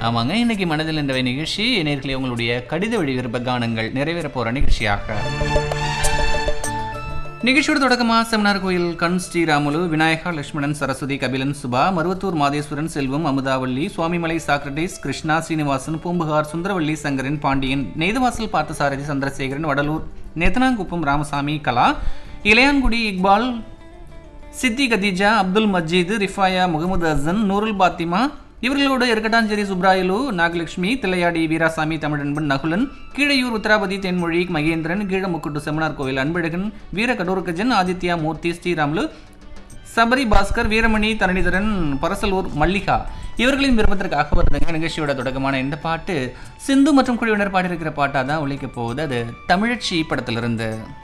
ஆமாங்க இன்னைக்கு மனதில் என்ற நிகழ்ச்சி நேர்களை உங்களுடைய கடித வழி விருப்ப கானங்கள் நிறைவேற போற நிகழ்ச்சியாக நிகழ்ச்சியோட தொடக்கமா செமினார் கோயில் கண் ஸ்ரீராமுலு விநாயகா லட்சுமணன் சரஸ்வதி கபிலன் சுபா மருவத்தூர் மாதேஸ்வரன் செல்வம் அமுதாவள்ளி சுவாமிமலை சாக்ரட்டிஸ் கிருஷ்ணா சீனிவாசன் பூம்புகார் சுந்தரவள்ளி சங்கரன் பாண்டியன் நெய்தவாசல் பார்த்தசாரதி சந்திரசேகரன் வடலூர் நேத்தனாங்குப்பம் ராமசாமி கலா இளையான்குடி இக்பால் சித்தி கதீஜா அப்துல் மஜீது ரிஃபாயா முகமது அசன் நூருல் பாத்திமா இவர்களோடு இருக்கட்டாஞ்சேரி சுப்ராயலு நாகலட்சுமி தில்லையாடி வீராசாமி தமிழன்பன் நகுலன் கீழையூர் உத்தராபதி தென்மொழி மகேந்திரன் கீழமுக்குட்டு செமனார் கோவில் அன்பழகன் வீர கடோர்கஜன் ஆதித்யா மூர்த்தி ஸ்ரீராமுலு சபரி பாஸ்கர் வீரமணி தரணிதரன் பரசலூர் மல்லிகா இவர்களின் விருப்பத்திற்காக வருதுங்க நிகழ்ச்சியோட தொடக்கமான இந்த பாட்டு சிந்து மற்றும் குழுவினர் பாடியிருக்கிற பாட்டாக தான் ஒழிக்க போகுது அது தமிழச்சி படத்திலிருந்து